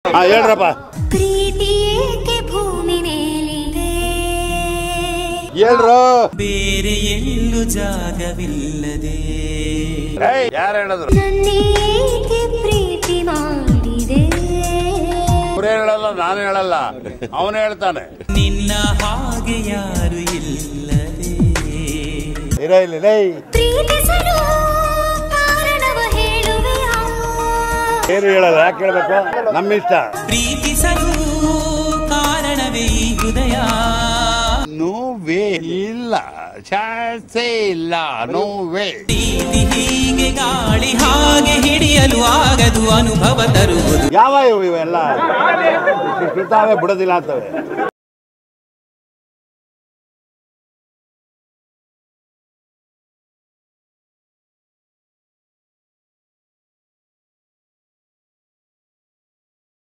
ಹಾ ಹೇಳ್ರಪ್ಪ ಪ್ರೀತಿ ಏಕೆ ಭೂಮಿ ಮೇಲಿದೆ ಹೇಳ್ರು ಬೇರೆ ಎಲ್ಲೂ ಜಾಗವಿಲ್ಲದೆ ಯಾರು ಹೇಳಿದ್ರು ನನ್ನೇಕೆ ಪ್ರೀತಿ ಮಾಡಿದೆ ಅವ್ರು ಹೇಳಲ್ಲ ನಾನು ಹೇಳಲ್ಲ ಅವನು ಹೇಳ್ತಾನೆ ನಿನ್ನ ಹಾಗೆ ಯಾರು ಇಲ್ಲದೆ ಇರ ಇಲ್ಲಿ ಲೈ ಪ್ರೀತಿಸಲು ಕಾರಣವ ಹೇಳುವೆಯಾ ಏನು ಹೇಳಲ್ಲ ಯಾಕೆ ಹೇಳ್ಬೇಕು ನಮ್ಮ ಇಷ್ಟ ಪ್ರೀತಿಸಲು ಕಾರಣವೇ ಈ ಹೃದಯ ನೋವೇ ಇಲ್ಲ ಚಾನ್ಸೇ ಇಲ್ಲ ನೋವೇ ಪ್ರೀತಿ ಹೀಗೆ ಗಾಳಿ ಹಾಗೆ ಹಿಡಿಯಲು ಆಗದು ಅನುಭವ ತರುವುದು ಯಾವ ಇವು ಇವೆಲ್ಲ ಸುತ್ತಾವೆ ಬಿಡೋದಿಲ್ಲ ಅಂತವೆ